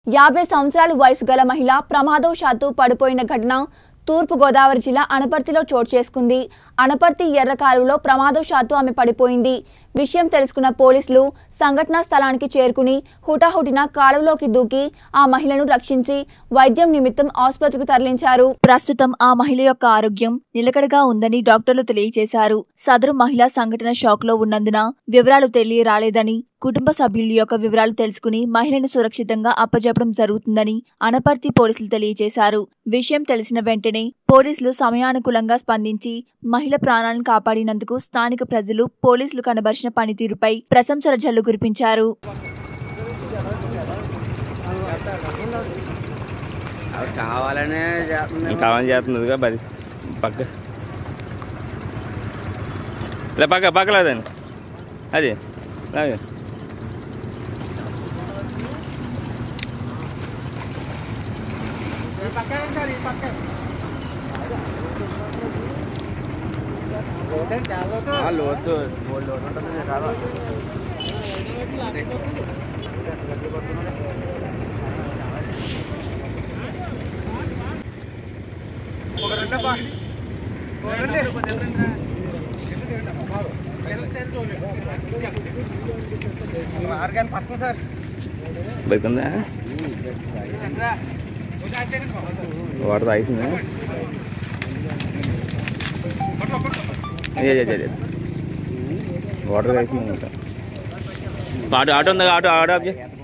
యాభై సంవత్సరాల వయసు గల మహిళ ప్రమాదవశాత్తు పడిపోయిన ఘటన తూర్పు గోదావరి జిల్లా అనపర్తిలో చోటు చేసుకుంది అనపర్తి ఎర్ర కాలువలో ప్రమాదవశాత్తు ఆమె పడిపోయింది విషయం తెలుసుకున్న పోలీసులు సంఘటనా స్థలానికి చేరుకుని హుటాహుటిన కాలువలోకి దూకి ఆ మహిళను రక్షించి వైద్యం నిమిత్తం ఆసుపత్రికి తరలించారు ప్రస్తుతం ఆ మహిళ యొక్క ఆరోగ్యం నిలకడగా ఉందని డాక్టర్లు తెలియజేశారు సదరు మహిళ సంఘటన షాక్ లో ఉన్నందున వివరాలు తెలియరాలేదని కుటుంబ సభ్యుల యొక్క వివరాలు తెలుసుకుని మహిళను సురక్షితంగా అప్పజెప్పడం జరుగుతుందని అనపర్తి పోలీసులు తెలియజేశారు విషయం తెలిసిన వెంటనే పోలీసులు సమయానుకూలంగా స్పందించి మహిళ ప్రాణాలను కాపాడినందుకు స్థానిక ప్రజలు పోలీసులు కనబరిచిన పనితీరుపై ప్రశంసల జల్లు కురిపించారు అవి కావాలనే చేస్తుంది ఇంకా కావాలని చేస్తున్నదిగా బది పక్క ఇలా పక్క పక్కలేదండి అది అలాగే ఆ, లోతు మూడు లోతు ఉంటుంది కాదు పట్టుకో సార్ బతికుందా వాటర్ తాగిసిందా అదే అదే అదే వాటర్ తాగిసింది ఇంకా ఆటో ఆటో ఉందా ఆటో ఆటో ఆఫ్ చేయి